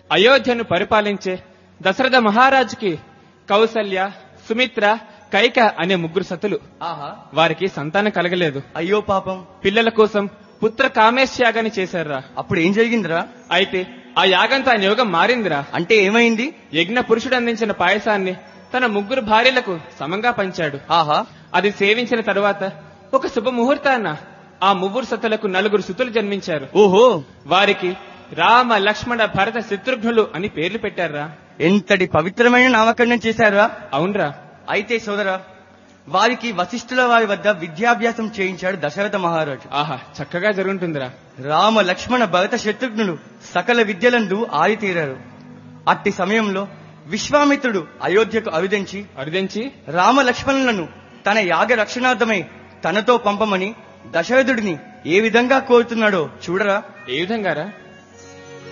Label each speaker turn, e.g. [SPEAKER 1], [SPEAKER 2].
[SPEAKER 1] అయోధ్యను పరిపాలించే దశరథ మహారాజుకి కౌసల్య సుమిత్ర కైక అనే ముగ్గురు సతులు
[SPEAKER 2] ఆహా
[SPEAKER 1] వారికి సంతానం కలగలేదు
[SPEAKER 2] అయ్యో పాపం
[SPEAKER 1] పిల్లల కోసం పుత్ర కామేశ్ యాగాన్ని చేశారురా
[SPEAKER 2] అప్పుడు ఏం జరిగిందిరా
[SPEAKER 1] అయితే ఆ యాగంతో ఆయన యోగం మారిందిరా
[SPEAKER 2] అంటే ఏమైంది
[SPEAKER 1] యజ్ఞ పురుషుడు అందించిన పాయసాన్ని తన ముగ్గురు భార్యలకు సమంగా పంచాడు
[SPEAKER 2] ఆహా
[SPEAKER 1] అది సేవించిన తరువాత ఒక శుభముహూర్తాన ఆ ముగ్గురు సతులకు నలుగురు సుతులు జన్మించారు
[SPEAKER 2] ఓహో
[SPEAKER 1] వారికి రామ లక్ష్మణ భరత శత్రుఘ్నులు అని పేర్లు పెట్టారా
[SPEAKER 2] ఎంతటి పవిత్రమైన నామకరణం చేశారా
[SPEAKER 1] అవునరా
[SPEAKER 2] అయితే సోదరా వారికి వశిష్ఠుల వారి వద్ద విద్యాభ్యాసం చేయించాడు దశరథ మహారాజు
[SPEAKER 1] ఆహా చక్కగా జరుగుంటుందిరా
[SPEAKER 2] రామ లక్ష్మణ భరత శత్రుఘ్నులు సకల విద్యలందు ఆరితీరారు అట్టి సమయంలో విశ్వామిత్రుడు అయోధ్యకు అరుదించి
[SPEAKER 1] అరుదించి
[SPEAKER 2] రామ లక్ష్మణులను తన యాగ రక్షణార్థమై తనతో పంపమని దశరథుడిని ఏ విధంగా కోరుతున్నాడో చూడరా
[SPEAKER 1] ఏ విధంగారా